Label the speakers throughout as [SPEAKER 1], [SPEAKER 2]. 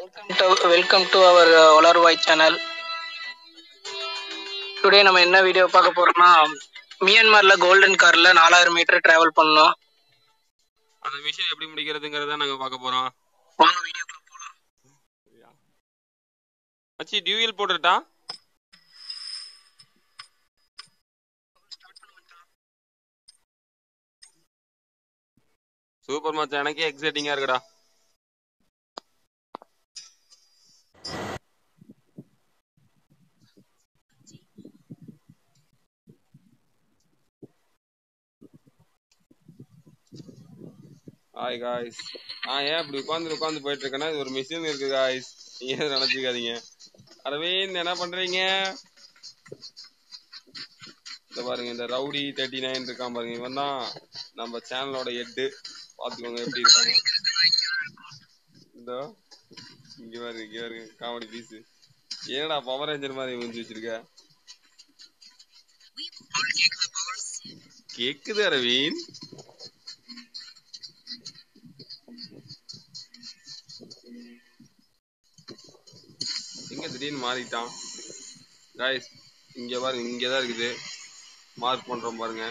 [SPEAKER 1] Welcome to welcome to our ஒலர்வாய் channel today நம்ம என்ன வீடியோ பார்க்க போறோம்னா மியான்மர்ல கோல்டன் கார்ல நாலாயிரம் மீட்டர் டிராவல் பண்ணோம்
[SPEAKER 2] அந்த மிஷன் எப்படி முடிக்கிறதுங்கிறத நாங்க பார்க்க போறோம்
[SPEAKER 1] வாங்க வீடியோக்குள்ள போலாம்
[SPEAKER 2] மச்சி டியூயல் போட்டுட்டா சூப்பர் மச்சான் எனக்கே எக்ஸைட்டிங்கா இருக்குடா ஹாய் காய்ஸ் நான் ஏன் இப்படி உட்காந்து உட்காந்து போயிட்டு இருக்கேன்னா இது ஒரு மிஷின் இருக்கு காய்ஸ் நீங்க எதுவும் நினைச்சுக்காதீங்க அரவிந்த் என்ன பண்றீங்க இந்த பாருங்க இந்த ரவுடி தேர்ட்டி நைன் இருக்கான் பாருங்க இவன் தான் நம்ம சேனலோட ஹெட்டு பாத்துக்கோங்க எப்படி இருக்காங்க இந்த இங்க பாருங்க இங்க பாருங்க காமெடி பீஸ் ஏன்டா பவர் ரேஞ்சர் மாதிரி முடிஞ்சு வச்சிருக்க கேக்குது அரவிந்த் எங்க திடீர்னு மாறிட்டான் காய்ஸ் இங்க பாருங்க இங்க தான் இருக்குது மார்க் பண்றோம் பாருங்க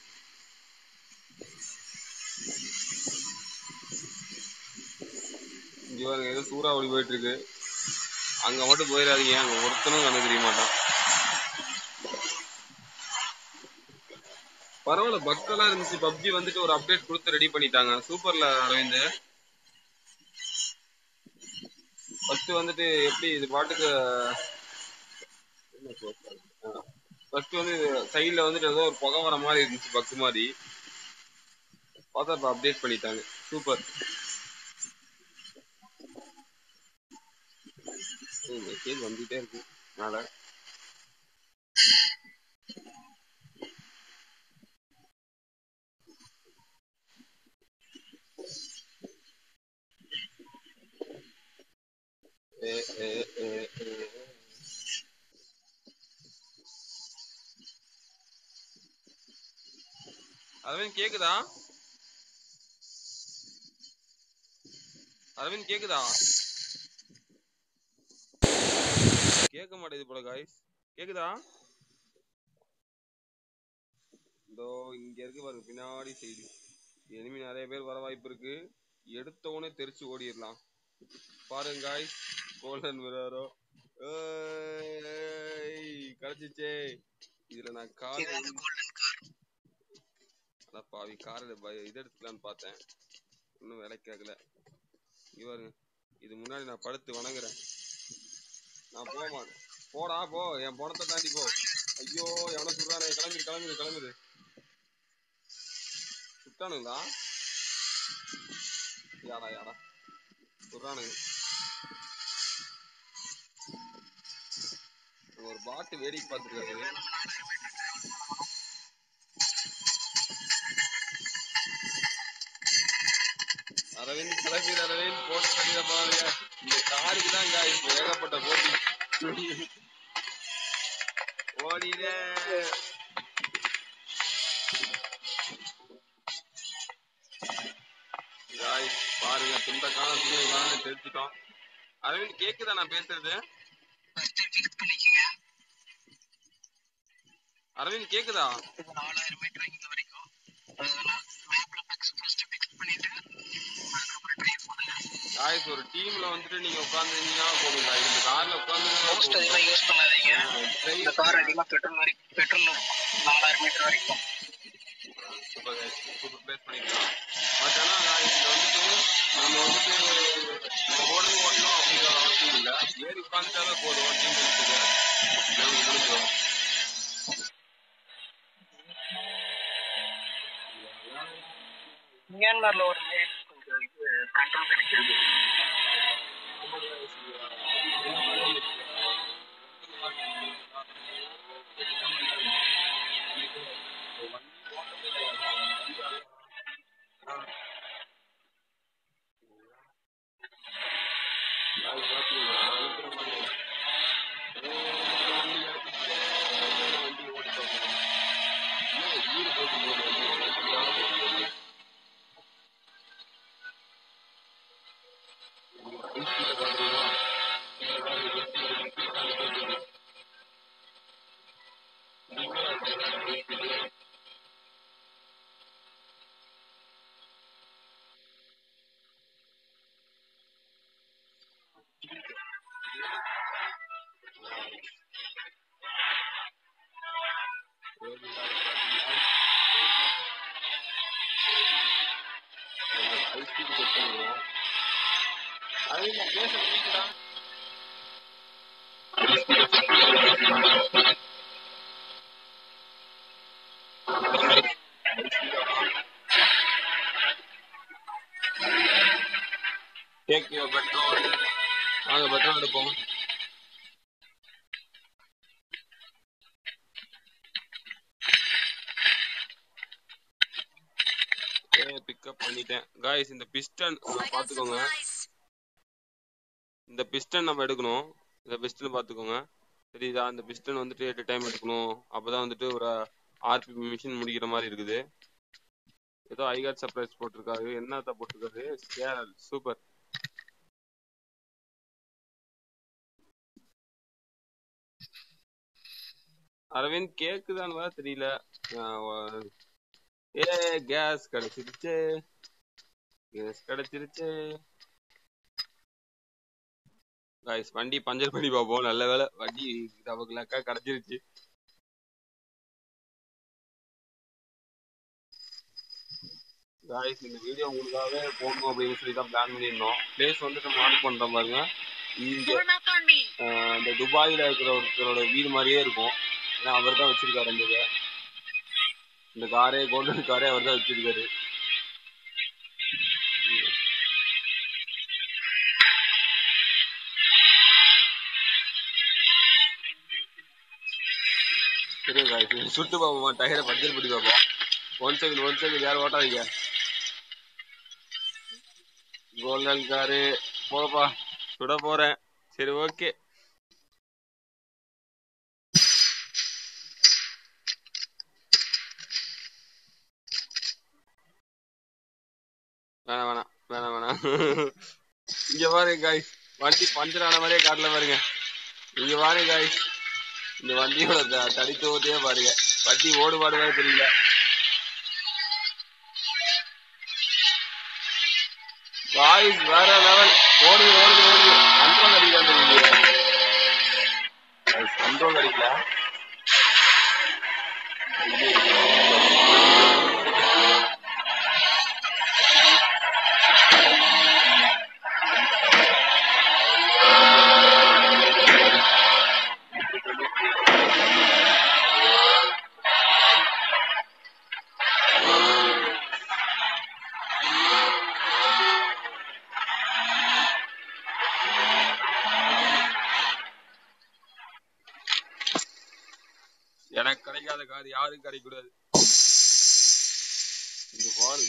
[SPEAKER 2] இங்க பாருங்க ஏதோ சூறாவளி போயிட்டு இருக்கு அங்க மட்டும் போயிடாதீங்க அங்க ஒருத்தனும் கண்ணு தெரிய மாட்டான் பரவாயில்ல பக்கெல்லாம் இருந்துச்சு பப்ஜி வந்துட்டு ஒரு அப்டேட் கொடுத்து ரெடி பண்ணிட்டாங்க சூப்பர்ல அரவிந்த் ஃபர்ஸ்ட் வந்துட்டு எப்படி இது பாட்டுக்கு ஃபர்ஸ்ட் வந்து சைடுல வந்துட்டு ஏதோ ஒரு புகை வர மாதிரி இருந்துச்சு பக்கு மாதிரி பார்த்தா இப்ப அப்டேட் பண்ணிட்டாங்க சூப்பர் மெசேஜ் வந்துட்டே இருக்கு மேல ஏ ஏ ஏ ஏ அரவிந்த் கேக்குதா அரவிந்த் கேக்குதா கேட்க மாட்டேது போல காய்ஸ் கேக்குதா இதோ இங்க இருக்கு பாருங்க பின்னாடி சைடு எனிமி நிறைய பேர் வர வாய்ப்பு இருக்கு எடுத்த உடனே தெரிச்சு ஓடிடலாம் பாருங்க காய்ஸ் கோல்டன் மிராரோ கிடைச்சிச்சே இதுல நான் கார்
[SPEAKER 1] இது கோல்டன் கார்
[SPEAKER 2] அட பாவி கார் இது எடுத்துக்கலான்னு பார்த்தேன் இன்னும் விலைக்கு ஆகல இங்க பாருங்க இது முன்னாடி நான் படுத்து வணங்குறேன் நான் போக மாட்டேன் போடா போ என் பணத்தை தாண்டி போ ஐயோ எவன சுடுறானே கிளம்பிரு கிளம்பிரு கிளம்பிரு சுட்டானுங்களா யாடா யாடா சுடுறானுங்க ஒரு பாட்டு வேடிக்கை பார்த்துருக்காரு அரவிந்த் கிளம்பிடு அரவிந்த் போட்டு கட்டிட பாருங்க இந்த காருக்கு தான் இப்போ ஏகப்பட்ட போட்டி ஓடிட Guys, பாருங்க துண்ட காலம் துணி காலம் தெரிஞ்சுட்டோம் அரவிந்த் கேக்குதா நான் பேசுறது
[SPEAKER 1] ஃபர்ஸ்ட் கிளிக் பண்ணிக்கங்க
[SPEAKER 2] அரவிந்த் கேக்குதா
[SPEAKER 1] இது நாலாயிரம் மீட்டர் இங்க வரைக்கும் அதனால மேப்ல ஃபர்ஸ்ட் பிக்ஸ் பண்ணிட்டு அதுக்கப்புறம் ட்ரை பண்ணுங்க
[SPEAKER 2] காய்ஸ் ஒரு டீம்ல வந்துட்டு நீங்க உட்காந்துருந்தீங்கன்னா போதும் guys. இந்த கார்ல
[SPEAKER 1] மோஸ்ட்
[SPEAKER 2] உட்காந்து
[SPEAKER 1] அதிகமா யூஸ் பண்ணாதீங்க இந்த கார் அதிகமா பெட்ரோல் வரை பெட்ரோல் இருக்கும் நாலாயிரம் மீட்டர் வரைக்கும்
[SPEAKER 2] சூப்பர் சூப்பர் பிளேஸ் பண்ணிக்கலாம் பட் ஆனா guys, இது வந்துட்டு நம்ம வந்துட்டு நம்ம ஓடணும் ஓடணும் அப்படிங்கிற அவசியம் இல்ல ஏறி உட்காந்துட்டாவே போதும் டீம் இருக்குது நமக்கு முடிஞ்சிடும்
[SPEAKER 1] மியான்மர்ல ஒரு மைல் கொஞ்சம் இது கண்ட்ரோல் கிடைக்கிறது
[SPEAKER 2] வண்டி பாக்குறீங்களா அது நான் பேசுறது கேக்குதா டேக் யுவர் பெட்ரோல் வாங்க பெட்ரோல் எடுப்போம் பிக்கப் பண்ணிட்டேன் காய்ஸ் இந்த பிஸ்டன்
[SPEAKER 3] I got
[SPEAKER 2] பாத்துக்கோங்க
[SPEAKER 3] supplies.
[SPEAKER 2] இந்த பிஸ்டன் நம்ம எடுக்கணும் இந்த பிஸ்டன் பாத்துக்கோங்க தெரியுதா இந்த பிஸ்டன் வந்துட்டு எட்டு டைம் எடுக்கணும் அப்பதான் வந்துட்டு ஒரு ஆர்பி மிஷின் முடிக்கிற மாதிரி இருக்குது ஏதோ ஐகாட் சர்ப்ரைஸ் போட்டிருக்காரு என்னத்த போட்டிருக்காரு கேரல் சூப்பர் அரவிந்த் கேக்குதான்னு வேற தெரியல ஆஹ் வ- ஏ கேஸ் கிடைச்சிருச்சு கேஸ் கிடைச்சிருச்சு காய்ஸ் வண்டி பஞ்சர் பண்ணி பார்ப்போம் நல்ல வேலை வண்டி நமக்கு லக்கா கிடைச்சிருச்சு காய்ஸ் இந்த வீடியோ உங்களுக்காகவே போடணும் அப்படின்னு சொல்லி தான் பிளான் பண்ணியிருந்தோம் பிளேஸ் வந்துட்டு மார்க் பண்றோம் பாருங்க இங்க
[SPEAKER 3] Form up on me.
[SPEAKER 2] ஆஹ் இந்த துபாயில இருக்கிற ஒருத்தரோட வீடு மாதிரியே இருக்கும் ஏன்னா அவர் தான் வச்சிருக்காரு அந்த இதை இந்த காரே கோல்டன் காரே அவர் தான் வச்சிருக்காரு சரி guys, சுட்டு பார்ப்போமா டயரை பஞ்சர் பண்ணி பார்ப்போம் ஒன் செகண்ட் ஒன் செகண்ட் யாரும் ஓட்டாதீங்க கோல்டன் காரு போப்பா சுட போறேன் சரி ஓகே வேணாம் வேணாம் வேணாம் வேணாம் இங்க பாருங்க காய்ஸ் வண்டி பஞ்சர் ஆன மாதிரியே காட்டல பாருங்க இங்க பாருங்க காய்ஸ் இந்த வண்டியோட த- தடித்துவத்தையே பாருங்க வண்டி ஓடுபாடு வேற தெரியல காய்ஸ் வேற லெவல் ஓடுது ஓடுது ஓடுது கண்ட்ரோல் அடிக்கலாம் தெரியல கண்ட்ரோல் அடிக்கல எனக்கு கிடைக்காத கார் யாரும் கிடைக்கூடாது இந்த பால்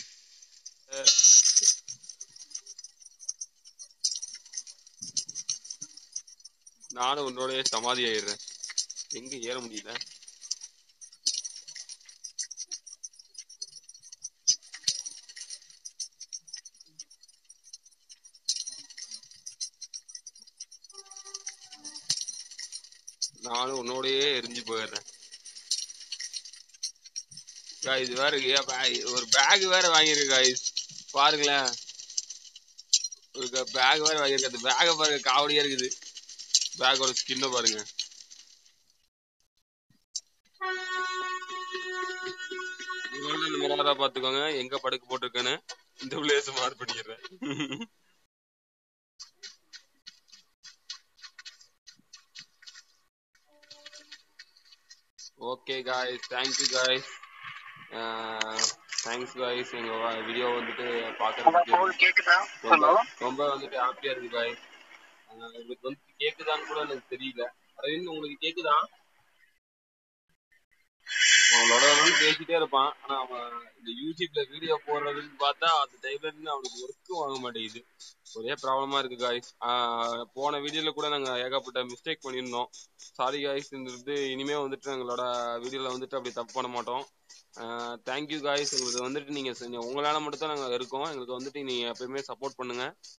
[SPEAKER 2] நானும் உன்னோடய சமாதி ஆயிடுறேன் எங்க ஏற முடியல நானும் உன்னோடயே எரிஞ்சு போயிடுறேன் guys வேற ஏ bag- ஒரு பேக் வேற வாங்கியிருக்கு guys பாருங்களேன் ஒரு பேக் வேற வாங்கியிருக்கு அந்த பேக்கை பாருங்க காவடியா இருக்குது பேக்கோட ஸ்கின்ன பாருங்க கோல்டன் மிரரா பாத்துக்கோங்க எங்க படுக்க போட்டிருக்கேன்னு இந்த பிளேஸ் மார்க் பண்ணிடுறேன் okay guys thank you guys thanks guys எங்க வீடியோ வந்துட்டு
[SPEAKER 1] உங்க
[SPEAKER 2] பாக்குறதுக்கு
[SPEAKER 1] கோல் கேக்குதா
[SPEAKER 2] ரொம்ப
[SPEAKER 1] ஹலோ
[SPEAKER 2] ரொம்ப வந்துட்டு ஹாப்பியா இருக்கு காய்ஸ் உங்களுக்கு வந்து கேக்குதான்னு கூட எனக்கு தெரியல அரவிந்த் உங்களுக்கு கேக்குதா அவனோட வந்து பேசிட்டே இருப்பான் ஆனா அவன் இந்த யூடியூப்ல வீடியோ போடுறதுன்னு பார்த்தா அந்த டைம்ல இருந்து அவனுக்கு ஒர்க்கும் வாங்க மாட்டேங்குது ஒரே ப்ராப்ளமா இருக்கு காய்ஸ் போன வீடியோல கூட நாங்க ஏகப்பட்ட மிஸ்டேக் பண்ணியிருந்தோம் சாரி காய்ஸ் இது இனிமே வந்துட்டு எங்களோட வீடியோல வந்துட்டு அப்படி தப்பு பண்ண மாட்டோம் தேங்க்யூ காய்ஸ் எங்களுக்கு வந்துட்டு நீங்க செஞ்ச உங்களால மட்டும் தான் நாங்க இருக்கோம் எங்களுக்கு வந்துட்டு நீங்க எப்பயுமே சப்போர்ட் பண்ணுங்க